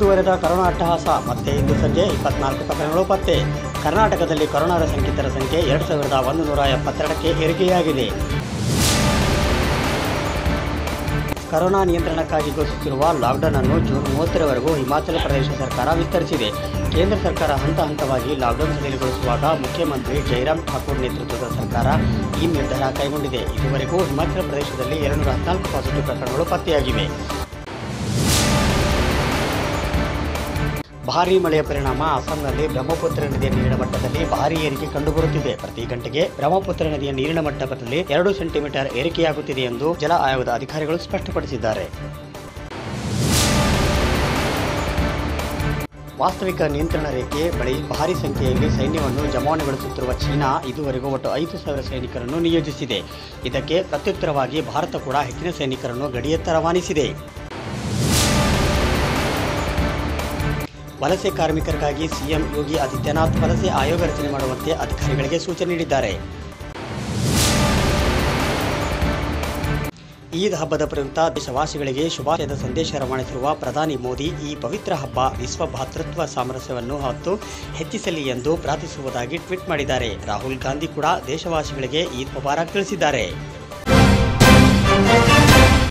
ಮುಂದುವರೆದ ಕರೋನಾ ಅಟ್ಟಹಾಸ ಮತ್ತೆ ಇಂದು ಸಂಜೆ ಇಪ್ಪತ್ನಾಲ್ಕು ಪ್ರಕರಣಗಳು ಪತ್ತೆ ಕರ್ನಾಟಕದಲ್ಲಿ ಕೊರೋನಾದ ಶಂಕಿತರ ಸಂಖ್ಯೆ ಎರಡು ಸಾವಿರದ ಒಂದು ನೂರ ಎಪ್ಪತ್ತೆರಡಕ್ಕೆ ಏರಿಕೆಯಾಗಿದೆ ಕರೋನಾ ನಿಯಂತ್ರಣಕ್ಕಾಗಿ ಘೋಷಿಸಿರುವ ಲಾಕ್ಡೌನ್ ಅನ್ನು ಜೂನ್ ಮೂವತ್ತರವರೆಗೂ ಹಿಮಾಚಲ ಪ್ರದೇಶ ಸರ್ಕಾರ ವಿಸ್ತರಿಸಿದೆ ಕೇಂದ್ರ ಸರ್ಕಾರ ಹಂತ ಹಂತವಾಗಿ ಲಾಕ್ಡೌನ್ ಸಡಿಲಗೊಳಿಸುವಾಗ ಮುಖ್ಯಮಂತ್ರಿ ಜೈರಾಮ್ ಠಾಕೂರ್ ನೇತೃತ್ವದ ಸರ್ಕಾರ ಈ ನಿರ್ಧಾರ ಕೈಗೊಂಡಿದೆ ಇದುವರೆಗೂ ಹಿಮಾಚಲ ಪ್ರದೇಶದಲ್ಲಿ ಎರಡುನೂರ ಹದಿನಾಲ್ಕು ಪಾಸಿಟಿವ್ ಪ್ರಕರಣಗಳು ಪತ್ತೆಯಾಗಿವೆ ಭಾರೀ ಮಳೆಯ ಪರಿಣಾಮ ಅಸ್ಸಾಂನಲ್ಲಿ ಬ್ರಹ್ಮಪುತ್ರ ನದಿಯ ನೀರಿನ ಮಟ್ಟದಲ್ಲಿ ಭಾರೀ ಏರಿಕೆ ಕಂಡುಬರುತ್ತಿದೆ ಪ್ರತಿ ಗಂಟೆಗೆ ಬ್ರಹ್ಮಪುತ್ರ ನದಿಯ ನೀರಿನ ಮಟ್ಟದಲ್ಲಿ ಎರಡು ಸೆಂಟಿಮೀಟರ್ ಏರಿಕೆಯಾಗುತ್ತಿದೆ ಎಂದು ಜಲ ಆಯೋಗದ ಅಧಿಕಾರಿಗಳು ಸ್ಪಷ್ಟಪಡಿಸಿದ್ದಾರೆ ವಾಸ್ತವಿಕ ನಿಯಂತ್ರಣ ರೇಖೆ ಬಳಿ ಭಾರಿ ಸಂಖ್ಯೆಯಲ್ಲಿ ಸೈನ್ಯವನ್ನು ಜಮಾವಣೆಗೊಳಿಸುತ್ತಿರುವ ಚೀನಾ ಇದುವರೆಗೂ ಒಟ್ಟು ಐದು ಸಾವಿರ ಸೈನಿಕರನ್ನು ನಿಯೋಜಿಸಿದೆ ಇದಕ್ಕೆ ಪ್ರತ್ಯುತ್ತರವಾಗಿ ಭಾರತ ಕೂಡ ಹೆಚ್ಚಿನ ಸೈನಿಕರನ್ನು ಗಡಿಯತ್ತ ರವಾನಿಸಿದೆ ವಲಸೆ ಕಾರ್ಮಿಕರಿಗಾಗಿ ಸಿಎಂ ಯೋಗಿ ಆದಿತ್ಯನಾಥ್ ವಲಸೆ ಆಯೋಗ ರಚನೆ ಮಾಡುವಂತೆ ಅಧಿಕಾರಿಗಳಿಗೆ ಸೂಚನೆ ನೀಡಿದ್ದಾರೆ ಈದ್ ಹಬ್ಬದ ಪ್ರಯುಕ್ತ ದೇಶವಾಸಿಗಳಿಗೆ ಶುಭಾಶಯದ ಸಂದೇಶ ರವಾನಿಸಿರುವ ಪ್ರಧಾನಿ ಮೋದಿ ಈ ಪವಿತ್ರ ಹಬ್ಬ ವಿಶ್ವ ಭಾತೃತ್ವ ಸಾಮರಸ್ಯವನ್ನು ಮತ್ತು ಹೆಚ್ಚಿಸಲಿ ಎಂದು ಪ್ರಾರ್ಥಿಸುವುದಾಗಿ ಟ್ವೀಟ್ ಮಾಡಿದ್ದಾರೆ ರಾಹುಲ್ ಗಾಂಧಿ ಕೂಡ ದೇಶವಾಸಿಗಳಿಗೆ ಈದ್ ಮುಬಾರಕ್ ತಿಳಿಸಿದ್ದಾರೆ